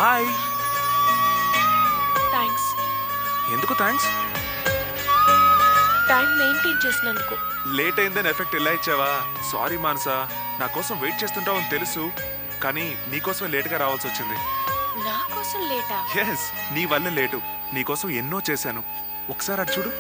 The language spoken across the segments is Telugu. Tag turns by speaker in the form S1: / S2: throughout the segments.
S1: హాయ్
S2: థ్యాంక్స్
S1: ఎందుకు థ్యాంక్స్
S2: టైం మెయింటైన్ చేసినందుకు
S1: లేట్ అయిందని ఎఫెక్ట్ ఇలా ఇచ్చావా సారీ మానసా నా కోసం వెయిట్ చేస్తుంటావని తెలుసు కానీ నీకోసం లేట్గా రావాల్సి వచ్చింది
S2: నా కోసం లేటా
S1: ఎస్ నీ వల్ల లేటు నీకోసం ఎన్నో చేశాను ఒకసారి అటు చూడు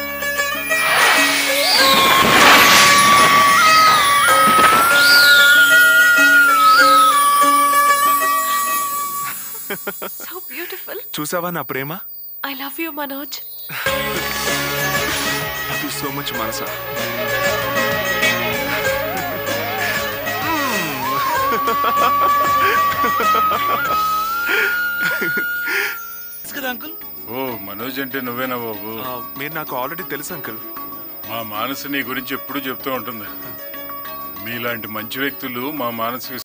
S2: సో బ్యూటిఫుల్
S1: చూసావా నా ప్రేమ
S2: I love you Manoj
S1: love you so much మనసా
S3: కదా అంకుల్
S4: ఓ మనోజ్ అంటే నువ్వేనా బాబు
S1: ఆ, మీరు నాకు ఆల్రెడీ తెలుసు అంకుల్
S4: మా మానసు నీ గురించి ఎప్పుడూ చెప్తూ ఉంటుంది మీలాంటి మంచి వ్యక్తులు మా మానసుకి